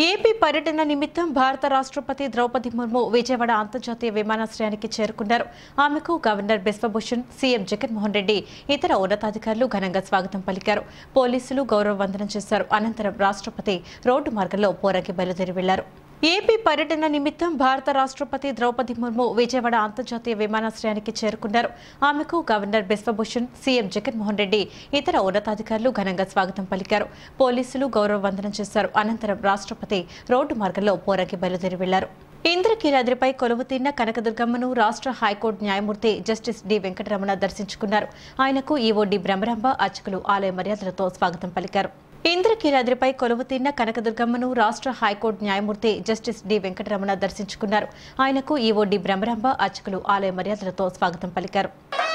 AP పర్యటన నిమిత్తం భారత రాష్ట్రపతి ద్రౌపది ముర్ము విజయవాడ అంతర్జాతీయ విమానాశ్రయానికి చేరుకున్నారు ఆమెకు గవర్నర్ బిశ్వభూషణ్ సీఎం జగన్మోహన్ రెడ్డి ఇతర ఉన్నతాధికారులు ఘనంగా స్వాగతం పలికారు పోలీసులు గౌరవ వందనం చేశారు అనంతరం రాష్ట్రపతి రోడ్డు మార్గంలో పోరాకి బయలుదేరి వెళ్లారు ఏపీ పర్యటన నిమిత్తం భారత రాష్ట్రపతి ద్రౌపది ముర్ము విజయవాడ అంతర్జాతీయ విమానాశ్రయానికి చేరుకున్నారు ఆమెకు గవర్నర్ బిశ్వభూషణ్ సీఎం జగన్మోహన్ రెడ్డి ఇతర ఉన్నతాధికారులు ఘనంగా స్వాగతం పలికారు పోలీసులు గౌరవ వందనం చేశారు అనంతరం రాష్ట్రపతి రోడ్డు మార్గంలో పోరాకి బయలుదేరి వెళ్లారు ఇంద్రకీలాద్రిపై కొలువుతీర్న కనకదుర్గమ్మను రాష్ట్ర హైకోర్టు న్యాయమూర్తి జస్టిస్ డి వెంకటరమణ దర్శించుకున్నారు ఆయనకు ఈవో డి బ్రహ్మరాంబ అర్చకులు ఆలయ మర్యాదలతో స్వాగతం పలికారు ఇంద్రకీలాద్రిపై కొలువుతీర్న కనకదుర్గమ్మను రాష్ట్ర హైకోర్టు న్యాయమూర్తి జస్టిస్ డి వెంకటరమణ దర్శించుకున్నారు ఆయనకు ఈవో డి బ్రహ్మరాంబ అర్చకులు ఆలయ మర్యాదలతో స్వాగతం పలికారు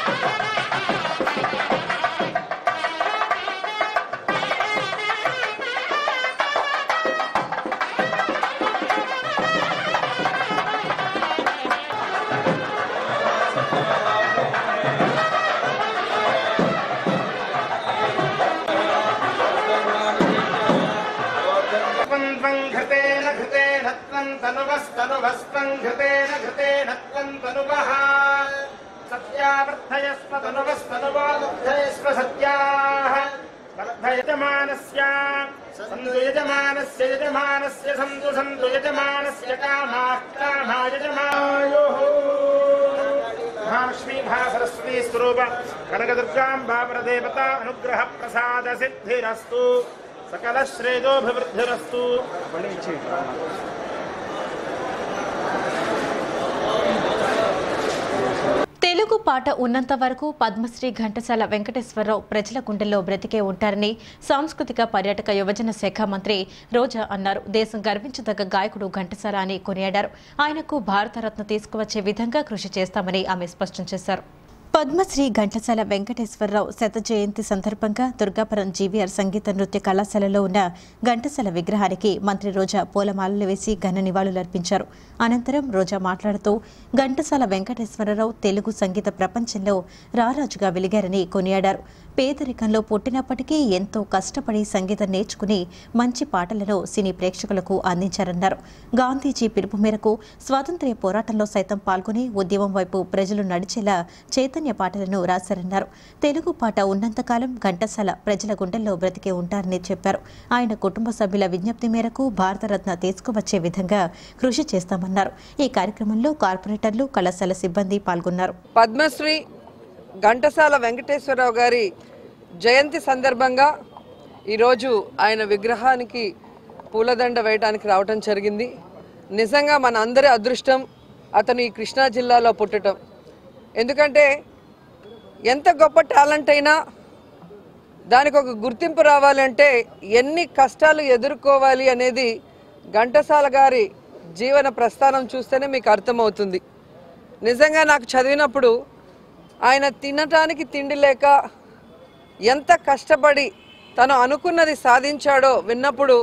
त्वं घृतेन घृतेन त्वं तनुवस्तनुवस्त्वं घृतेन घृतेन त्वं तनुवः सत्यावर्धयस्व तनुवस्तनुवो बुद्धयस्व सत्याः वर्धयजमानस्य सन्तु यजमानस्य यजमानस्य सन्तु सन्तु यजमानस्य कामाः कामा यजमायोः महालक्ष्मी महासरस्वती स्वरूप कनकदुर्गाम्बा परदेवता अनुग्रह प्रसाद सिद्धिरस्तु सकल श्रेयोभिवृद्धिरस्तु తెలుగు పాట ఉన్నంత వరకు పద్మశ్రీ ఘంటసాల వెంకటేశ్వరరావు ప్రజల గుండెల్లో బ్రతికే ఉంటారని సాంస్కృతిక పర్యాటక యువజన శాఖ మంత్రి రోజా అన్నారు దేశం గర్వించదగ్గ గాయకుడు ఘంటసాల అని కొనియాడారు ఆయనకు భారతరత్న తీసుకువచ్చే విధంగా కృషి చేస్తామని ఆమె స్పష్టం చేశారు పద్మశ్రీ ఘంటసాల వెంకటేశ్వరరావు శత జయంతి సందర్భంగా దుర్గాపురం జీవీఆర్ సంగీత నృత్య కళాశాలలో ఉన్న ఘంటసాల విగ్రహానికి మంత్రి రోజా పూలమాలలు వేసి ఘన నివాళులర్పించారు అనంతరం రోజా మాట్లాడుతూ ఘంటసాల వెంకటేశ్వరరావు తెలుగు సంగీత ప్రపంచంలో రారాజుగా వెలిగారని కొనియాడారు పేదరికంలో పుట్టినప్పటికీ ఎంతో కష్టపడి సంగీతం నేర్చుకుని మంచి పాటలను సినీ ప్రేక్షకులకు అందించారన్నారు గాంధీజీ పిలుపు మేరకు స్వాతంత్ర్య పోరాటంలో సైతం పాల్గొని ఉద్యమం వైపు ప్రజలు నడిచేలా చైతన్య పాటలను రాశారన్నారు తెలుగు పాట ఉన్నంతకాలం ఘంటసాల ప్రజల గుండెల్లో బ్రతికే ఉంటారని చెప్పారు ఆయన కుటుంబ సభ్యుల విజ్ఞప్తి మేరకు భారతరత్న తీసుకువచ్చే విధంగా కృషి చేస్తామన్నారు ఈ కార్యక్రమంలో కార్పొరేటర్లు కళాశాల సిబ్బంది పాల్గొన్నారు పద్మశ్రీ ఘంటసాల వెంకటేశ్వరరావు గారి జయంతి సందర్భంగా ఈరోజు ఆయన విగ్రహానికి పూలదండ వేయడానికి రావటం జరిగింది నిజంగా మన అందరి అదృష్టం అతను ఈ కృష్ణా జిల్లాలో పుట్టడం ఎందుకంటే ఎంత గొప్ప టాలెంట్ అయినా దానికి ఒక గుర్తింపు రావాలంటే ఎన్ని కష్టాలు ఎదుర్కోవాలి అనేది ఘంటసాల గారి జీవన ప్రస్థానం చూస్తేనే మీకు అర్థమవుతుంది నిజంగా నాకు చదివినప్పుడు ఆయన తినటానికి తిండి లేక ఎంత కష్టపడి తను అనుకున్నది సాధించాడో విన్నప్పుడు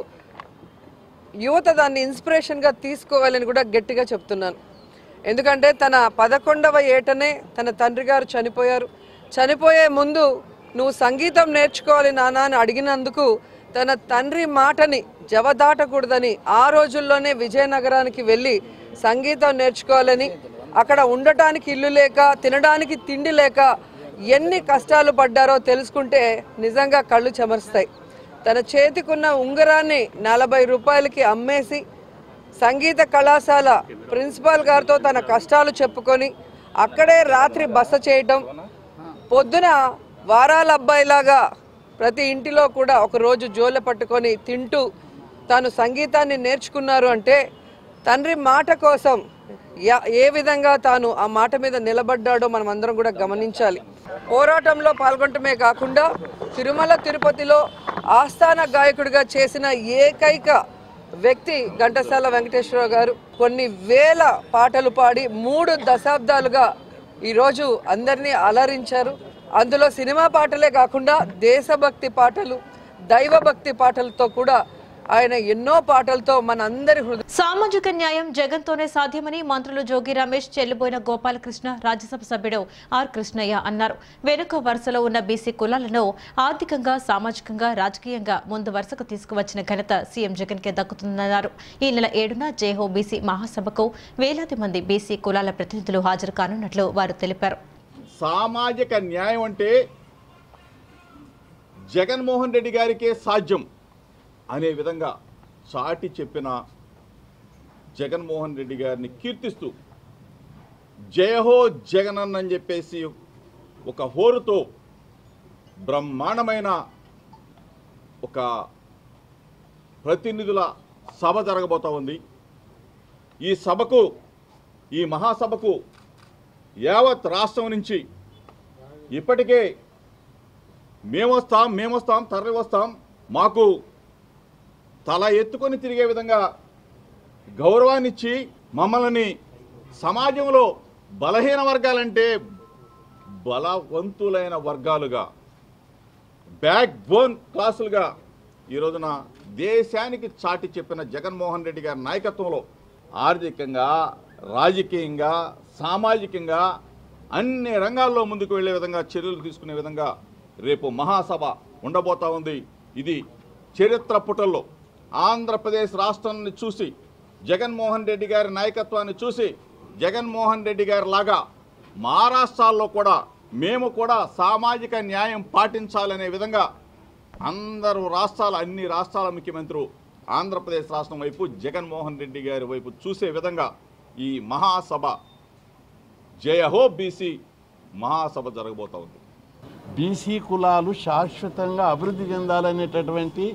యువత దాన్ని ఇన్స్పిరేషన్గా తీసుకోవాలని కూడా గట్టిగా చెప్తున్నాను ఎందుకంటే తన పదకొండవ ఏటనే తన తండ్రి గారు చనిపోయారు చనిపోయే ముందు నువ్వు సంగీతం నేర్చుకోవాలి నాన్న అని అడిగినందుకు తన తండ్రి మాటని జవదాటకూడదని ఆ రోజుల్లోనే విజయనగరానికి వెళ్ళి సంగీతం నేర్చుకోవాలని అక్కడ ఉండటానికి ఇల్లు లేక తినడానికి తిండి లేక ఎన్ని కష్టాలు పడ్డారో తెలుసుకుంటే నిజంగా కళ్ళు చెమరుస్తాయి తన చేతికున్న ఉంగరాన్ని నలభై రూపాయలకి అమ్మేసి సంగీత కళాశాల ప్రిన్సిపాల్ గారితో తన కష్టాలు చెప్పుకొని అక్కడే రాత్రి బస చేయటం పొద్దున వారాల అబ్బాయిలాగా ప్రతి ఇంటిలో కూడా ఒక రోజు జోలె పట్టుకొని తింటూ తాను సంగీతాన్ని నేర్చుకున్నారు అంటే తండ్రి మాట కోసం యా- ఏ విధంగా తాను ఆ మాట మీద నిలబడ్డాడో మనం అందరం కూడా గమనించాలి పోరాటంలో పాల్గొనటమే కాకుండా తిరుమల తిరుపతిలో ఆస్థాన గాయకుడిగా చేసిన ఏకైక వ్యక్తి ఘంటసాల వెంకటేశ్వరరావు గారు కొన్ని వేల పాటలు పాడి మూడు దశాబ్దాలుగా ఈరోజు అందరినీ అలరించారు అందులో సినిమా పాటలే కాకుండా దేశభక్తి పాటలు దైవభక్తి పాటలతో కూడా ఆయన ఎన్నో పాటలతో మనందరి హృదయ సామాజిక న్యాయం జగన్తోనే సాధ్యమని మంత్రులు జోగి రమేష్ చెల్లిబోయిన గోపాలకృష్ణ రాజ్యసభ సభ్యుడు ఆర్ కృష్ణయ్య అన్నారు వెనుక వరుసలో ఉన్న బీసీ కులాలను ఆర్థికంగా సామాజికంగా రాజకీయంగా ముందు వరుసకు తీసుకువచ్చిన ఘనత సీఎం జగన్ కే దక్కుతుందన్నారు ఈ నెల ఏడున జేహో బీసీ మహాసభకు వేలాది మంది బీసీ కులాల ప్రతినిధులు హాజరు కానున్నట్లు వారు తెలిపారు సామాజిక న్యాయం అంటే జగన్మోహన్ రెడ్డి గారికే సాధ్యం అనే విధంగా చాటి చెప్పిన జగన్మోహన్ రెడ్డి గారిని కీర్తిస్తూ జయహో జగనన్ అని చెప్పేసి ఒక హోరుతో బ్రహ్మాండమైన ఒక ప్రతినిధుల సభ జరగబోతా ఉంది ఈ సభకు ఈ మహాసభకు యావత్ రాష్ట్రం నుంచి ఇప్పటికే మేమొస్తాం మేమొస్తాం తరలి వస్తాం మాకు తల ఎత్తుకొని తిరిగే విధంగా గౌరవాన్నిచ్చి మమ్మల్ని సమాజంలో బలహీన వర్గాలంటే బలవంతులైన వర్గాలుగా బ్యాక్ బోన్ క్లాసులుగా ఈ రోజున దేశానికి చాటి చెప్పిన జగన్మోహన్ రెడ్డి గారి నాయకత్వంలో ఆర్థికంగా రాజకీయంగా సామాజికంగా అన్ని రంగాల్లో ముందుకు వెళ్ళే విధంగా చర్యలు తీసుకునే విధంగా రేపు మహాసభ ఉండబోతా ఉంది ఇది చరిత్ర పుటల్లో ఆంధ్రప్రదేశ్ రాష్ట్రాన్ని చూసి జగన్మోహన్ రెడ్డి గారి నాయకత్వాన్ని చూసి జగన్మోహన్ రెడ్డి గారి లాగా మహారాష్ట్రాల్లో కూడా మేము కూడా సామాజిక న్యాయం పాటించాలనే విధంగా అందరూ రాష్ట్రాల అన్ని రాష్ట్రాల ముఖ్యమంత్రులు ఆంధ్రప్రదేశ్ రాష్ట్రం వైపు జగన్మోహన్ రెడ్డి గారి వైపు చూసే విధంగా ఈ మహాసభ జయహో బీసీ మహాసభ జరగబోతా ఉంది బీసీ కులాలు శాశ్వతంగా అభివృద్ధి చెందాలనేటటువంటి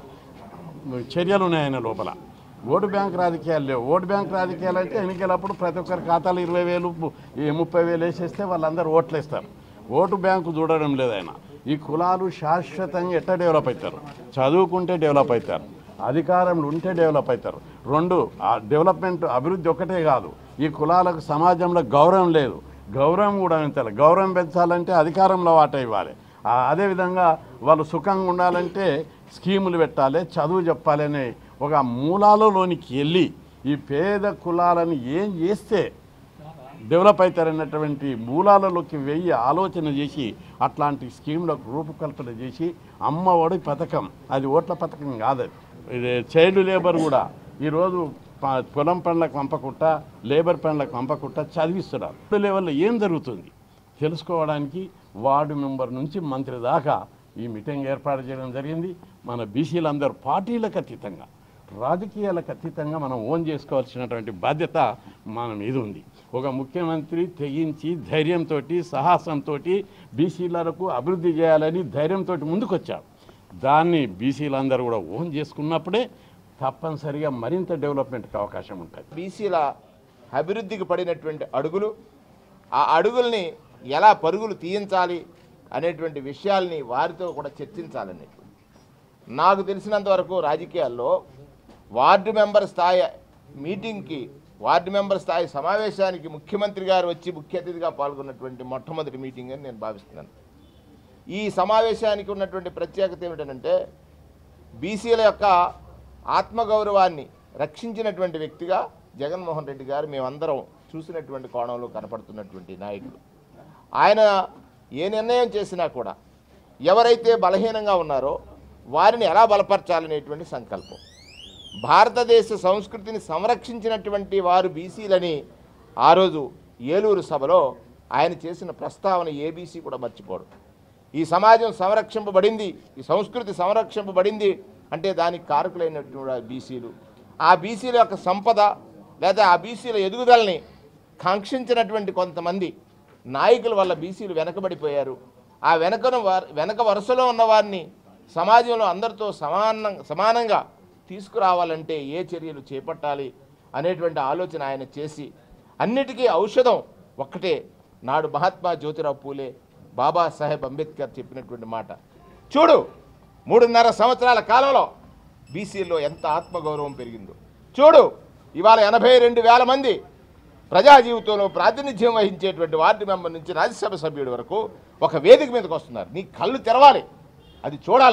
చర్యలు ఉన్నాయి ఆయన లోపల ఓటు బ్యాంక్ రాజకీయాలు లేవు ఓటు బ్యాంక్ రాజకీయాలు అయితే ఎన్నికలప్పుడు ప్రతి ఒక్కరి ఖాతాలు ఇరవై వేలు ము- ఈ ముప్పై వేలు వేసేస్తే వాళ్ళందరూ ఓట్లు వేస్తారు ఓటు బ్యాంకు చూడడం లేదు ఆయన ఈ కులాలు శాశ్వతంగా ఎట్లా డెవలప్ అవుతారు చదువుకుంటే డెవలప్ అవుతారు అధికారంలో ఉంటే డెవలప్ అవుతారు రెండు ఆ డెవలప్మెంట్ అభివృద్ధి ఒకటే కాదు ఈ కులాలకు సమాజంలో గౌరవం లేదు గౌరవం కూడా పెంచాలి గౌరవం పెంచాలంటే అధికారంలో వాట ఇవ్వాలి ఆ, అదేవిధంగా వాళ్ళు సుఖంగా ఉండాలంటే స్కీములు పెట్టాలి చదువు చెప్పాలి అనే ఒక మూలాలలోనికి వెళ్ళి ఈ పేద కులాలను ఏం చేస్తే డెవలప్ అవుతారన్నటువంటి మూలాలలోకి వెయ్యి ఆలోచన చేసి అట్లాంటి స్కీములకు రూపకల్పన చేసి అమ్మఒడి పథకం అది ఓట్ల పథకం కాదది ఇది చైల్డ్ లేబర్ కూడా ఈరోజు ప- పొలం పనులకు పంపకుండా లేబర్ పనులకు పంపకుండా చదివిస్తున్నారు ఇప్పుడు లెవెల్లో ఏం జరుగుతుంది తెలుసుకోవడానికి వార్డు మెంబర్ నుంచి మంత్రి దాకా ఈ మీటింగ్ ఏర్పాటు చేయడం జరిగింది మన బీసీలందరూ పార్టీలకు అతీతంగా రాజకీయాలకు అతీతంగా మనం ఓన్ చేసుకోవాల్సినటువంటి బాధ్యత మన మీద ఉంది ఒక ముఖ్యమంత్రి తెగించి ధైర్యంతో సాహసంతో బీసీలకు అభివృద్ధి చేయాలని ధైర్యంతో ముందుకొచ్చారు దాన్ని బీసీలందరూ కూడా ఓన్ చేసుకున్నప్పుడే తప్పనిసరిగా మరింత డెవలప్మెంట్కి అవకాశం ఉంటుంది బీసీల అభివృద్ధికి పడినటువంటి అడుగులు ఆ అడుగుల్ని ఎలా పరుగులు తీయించాలి అనేటువంటి విషయాల్ని వారితో కూడా చర్చించాలనేటువంటి నాకు తెలిసినంత వరకు రాజకీయాల్లో వార్డు మెంబర్ స్థాయి మీటింగ్కి వార్డు మెంబర్ స్థాయి సమావేశానికి ముఖ్యమంత్రి గారు వచ్చి ముఖ్య అతిథిగా పాల్గొన్నటువంటి మొట్టమొదటి మీటింగ్ అని నేను భావిస్తున్నాను ఈ సమావేశానికి ఉన్నటువంటి ప్రత్యేకత ఏమిటంటే బీసీల యొక్క ఆత్మగౌరవాన్ని రక్షించినటువంటి వ్యక్తిగా జగన్మోహన్ రెడ్డి గారు మేమందరం చూసినటువంటి కోణంలో కనపడుతున్నటువంటి నాయకుడు ఆయన ఏ నిర్ణయం చేసినా కూడా ఎవరైతే బలహీనంగా ఉన్నారో వారిని ఎలా బలపరచాలనేటువంటి సంకల్పం భారతదేశ సంస్కృతిని సంరక్షించినటువంటి వారు బీసీలని ఆ రోజు ఏలూరు సభలో ఆయన చేసిన ప్రస్తావన ఏబీసీ కూడా మర్చిపోడు ఈ సమాజం సంరక్షింపబడింది ఈ సంస్కృతి సంరక్షింపబడింది అంటే దానికి కారకులైనటువంటి బీసీలు ఆ బీసీల యొక్క సంపద లేదా ఆ బీసీల ఎదుగుదలని కాంక్షించినటువంటి కొంతమంది నాయకుల వల్ల బీసీలు వెనకబడిపోయారు ఆ వెనకను వారి వెనక వరుసలో ఉన్న వారిని సమాజంలో అందరితో సమానం సమానంగా తీసుకురావాలంటే ఏ చర్యలు చేపట్టాలి అనేటువంటి ఆలోచన ఆయన చేసి అన్నిటికీ ఔషధం ఒక్కటే నాడు మహాత్మా జ్యోతిరావు పూలే బాబాసాహెబ్ అంబేద్కర్ చెప్పినటువంటి మాట చూడు మూడున్నర సంవత్సరాల కాలంలో బీసీలో ఎంత ఆత్మగౌరవం పెరిగిందో చూడు ఇవాళ ఎనభై రెండు వేల మంది ప్రజా జీవితంలో ప్రాతినిధ్యం వహించేటువంటి వార్డు మెంబర్ నుంచి రాజ్యసభ సభ్యుడి వరకు ఒక వేదిక మీదకి వస్తున్నారు నీ కళ్ళు తెరవాలి అది చూడాలని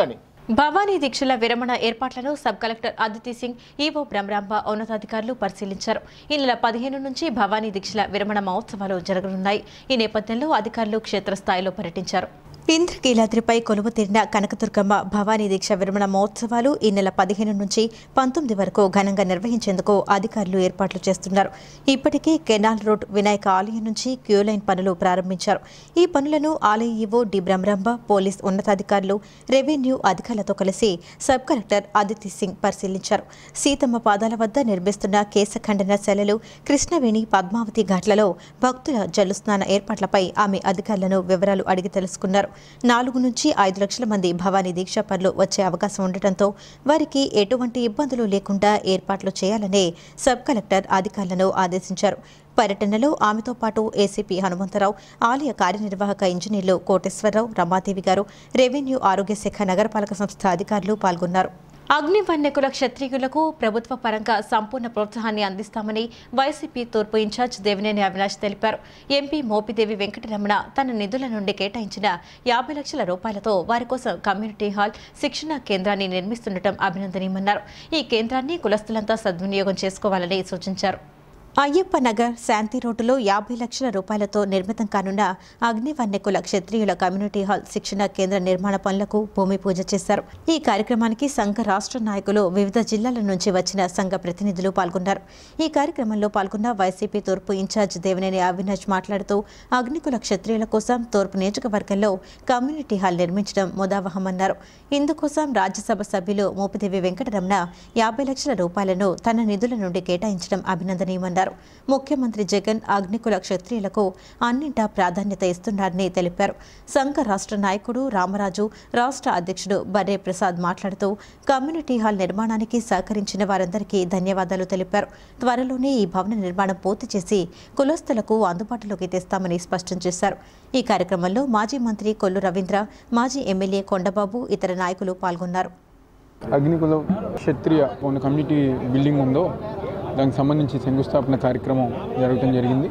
భవానీ దీక్షల విరమణ ఏర్పాట్లను sub collector Aditi Singh EO Brahmaramba ఉన్నతాధికారులు పరిశీలించారు ఈ నెల పదిహేను నుంచి భవానీ దీక్షల విరమణ మహోత్సవాలు జరగనున్నాయి ఈ నేపథ్యంలో అధికారులు క్షేత్రస్థాయిలో పర్యటించారు ఇంద్రకీలాద్రిపై కొలువు తీరిన కనకదుర్గమ్మ భవానీ దీక్ష విరమణ మహోత్సవాలు ఈ నెల పదిహేను నుంచి పంతొమ్మిది వరకు ఘనంగా నిర్వహించేందుకు అధికారులు ఏర్పాట్లు చేస్తున్నారు ఇప్పటికే కెనాల్ రోడ్ వినాయక ఆలయం నుంచి క్యూ లైన్ పనులు ప్రారంభించారు ఈ పనులను ఆలయ ఈవో డి బ్రహ్మరాంబ పోలీస్ ఉన్నతాధికారులు రెవెన్యూ అధికారులతో కలిసి సబ్ కలెక్టర్ అదితి సింగ్ పరిశీలించారు సీతమ్మ పాదాల వద్ద నిర్మిస్తున్న కేశఖండన శైలలు కృష్ణవేణి పద్మావతి ఘాట్లలో భక్తుల జల్లుస్నాన ఏర్పాట్లపై ఆమె అధికారులను వివరాలు అడిగి తెలుసుకున్నారు నాలుగు నుంచి ఐదు లక్షల మంది భవానీ దీక్ష పనులు వచ్చే అవకాశం ఉండటంతో వారికి ఎటువంటి ఇబ్బందులు లేకుండా ఏర్పాట్లు చేయాలని సబ్ కలెక్టర్ అధికారులను ఆదేశించారు పర్యటనలో ఆమెతో పాటు ఏసీపీ హనుమంతరావు ఆలయ కార్యనిర్వాహక ఇంజనీర్లు కోటేశ్వరరావు రమాదేవి గారు రెవెన్యూ ఆరోగ్య శాఖ నగరపాలక సంస్థ అధికారులు పాల్గొన్నారు అగ్నివన్యకుల క్షత్రియులకు ప్రభుత్వ పరంగా సంపూర్ణ ప్రోత్సాహాన్ని అందిస్తామని వైసీపీ తూర్పు ఇన్ఛార్జ్ దేవినేని అవినాష్ తెలిపారు ఎంపీ మోపిదేవి వెంకటరమణ తన నిధుల నుండి కేటాయించిన యాభై లక్షల రూపాయలతో వారి కోసం కమ్యూనిటీ హాల్ శిక్షణ కేంద్రాన్ని నిర్మిస్తుండటం అభినందనీయమన్నారు ఈ కేంద్రాన్ని కులస్తులంతా సద్వినియోగం చేసుకోవాలని సూచించారు అయ్యప్ప నగర్ శాంతి రోడ్డులో యాభై లక్షల రూపాయలతో నిర్మితం కానున్న అగ్నివన్యకుల క్షత్రియుల కమ్యూనిటీ హాల్ శిక్షణ కేంద్ర నిర్మాణ పనులకు భూమి పూజ చేశారు ఈ కార్యక్రమానికి సంఘ రాష్ట్ర నాయకులు వివిధ జిల్లాల నుంచి వచ్చిన సంఘ ప్రతినిధులు పాల్గొన్నారు ఈ కార్యక్రమంలో పాల్గొన్న వైసీపీ తూర్పు ఇన్ఛార్జ్ దేవినేని అవినాష్ మాట్లాడుతూ అగ్నికుల క్షత్రియుల కోసం తూర్పు నియోజకవర్గంలో కమ్యూనిటీ హాల్ నిర్మించడం ముదావహమన్నారు ఇందుకోసం రాజ్యసభ సభ్యులు మోపిదేవి వెంకటరమణ యాభై లక్షల రూపాయలను తన నిధుల నుండి కేటాయించడం అభినందనీయమన్నారు ముఖ్యమంత్రి జగన్ అగ్నికుల క్షత్రియులకు అన్నింటా ప్రాధాన్యత ఇస్తున్నారని తెలిపారు సంఘ రాష్ట్ర నాయకుడు రామరాజు రాష్ట్ర అధ్యక్షుడు బర్రే ప్రసాద్ మాట్లాడుతూ కమ్యూనిటీ హాల్ నిర్మాణానికి సహకరించిన వారందరికీ ధన్యవాదాలు తెలిపారు త్వరలోనే ఈ భవన నిర్మాణం పూర్తి చేసి కులస్తులకు అందుబాటులోకి తెస్తామని స్పష్టం చేశారు ఈ కార్యక్రమంలో మాజీ మంత్రి కొల్లు రవీంద్ర మాజీ ఎమ్మెల్యే కొండబాబు ఇతర నాయకులు పాల్గొన్నారు అగ్నికులం క్షత్రియ ఉన్న కమ్యూనిటీ బిల్డింగ్ ఉందో దానికి సంబంధించి శంకుస్థాపన కార్యక్రమం జరగటం జరిగింది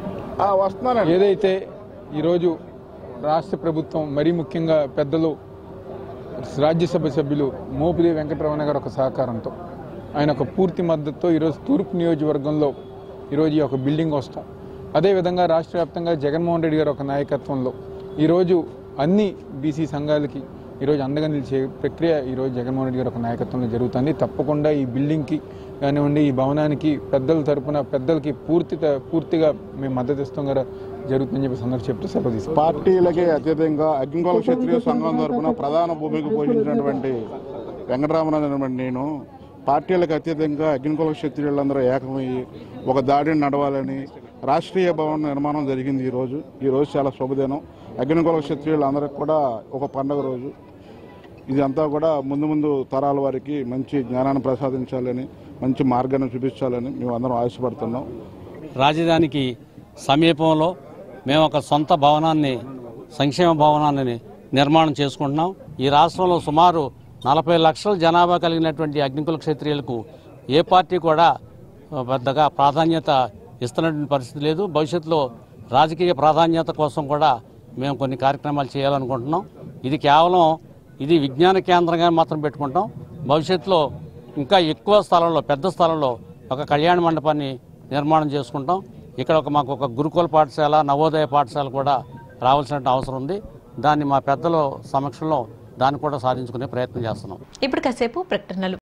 ఏదైతే ఈరోజు రాష్ట్ర ప్రభుత్వం మరీ ముఖ్యంగా పెద్దలు రాజ్యసభ సభ్యులు మోపిదేవి వెంకటరమణ గారు ఒక సహకారంతో ఆయన ఒక పూర్తి మద్దతుతో ఈరోజు తూర్పు నియోజకవర్గంలో ఈరోజు ఈ ఒక బిల్డింగ్ వస్తాం అదేవిధంగా రాష్ట్ర వ్యాప్తంగా జగన్మోహన్ రెడ్డి గారు ఒక నాయకత్వంలో ఈరోజు అన్ని బీసీ సంఘాలకి ఈరోజు అండగా నిలిచే ప్రక్రియ ఈరోజు జగన్మోహన్ రెడ్డి గారు ఒక నాయకత్వంలో జరుగుతుంది తప్పకుండా ఈ బిల్డింగ్కి కానివ్వండి ఈ భవనానికి పెద్దల తరపున పెద్దలకి పూర్తి పూర్తిగా మేము మద్దతు ఇస్తాం గారు జరుగుతుందని చెప్పి సందర్భం చెప్తూ సెలవు తీసుకుంటాం పార్టీలకి అత్యధికంగా అగ్నిగోళ క్షత్రియ సంఘం తరపున ప్రధాన భూమికి పోషించినటువంటి వెంకటరామరాజు నేను పార్టీలకు అత్యధికంగా అగ్నికుల క్షత్రియులందరూ ఏకమయ్యి ఒక దాడిని నడవాలని రాష్ట్రీయ భవన్ నిర్మాణం జరిగింది ఈరోజు ఈరోజు చాలా శుభదినం అగ్నికుల క్షత్రియులందరికీ కూడా ఒక పండగ రోజు ఇదంతా కూడా ముందు ముందు తరాల వారికి మంచి జ్ఞానాన్ని ప్రసాదించాలని మంచి మార్గాన్ని చూపించాలని మేము అందరం ఆశపడుతున్నాం రాజధానికి సమీపంలో మేము ఒక సొంత భవనాన్ని సంక్షేమ భవనాన్ని నిర్మాణం చేసుకుంటున్నాం ఈ రాష్ట్రంలో సుమారు నలభై లక్షల జనాభా కలిగినటువంటి అగ్నికుల క్షత్రియులకు ఏ పార్టీ కూడా ఆ, పెద్దగా ప్రాధాన్యత ఇస్తున్నటువంటి పరిస్థితి లేదు భవిష్యత్తులో రాజకీయ ప్రాధాన్యత కోసం కూడా మేము కొన్ని కార్యక్రమాలు చేయాలనుకుంటున్నాం ఇది కేవలం ఇది విజ్ఞాన కేంద్రంగా మాత్రం పెట్టుకుంటాం భవిష్యత్తులో ఇంకా ఎక్కువ స్థలంలో పెద్ద స్థలంలో ఒక కళ్యాణ మండపాన్ని నిర్మాణం చేసుకుంటాం ఇక్కడ ఒక మాకు ఒక గురుకుల పాఠశాల నవోదయ పాఠశాల కూడా రావాల్సిన అవసరం ఉంది దాన్ని మా పెద్దల సమక్షంలో దాన్ని కూడా సాధించుకునే ప్రయత్నం చేస్తున్నాం ఇప్పుడు కాసేపు ప్రకటనలు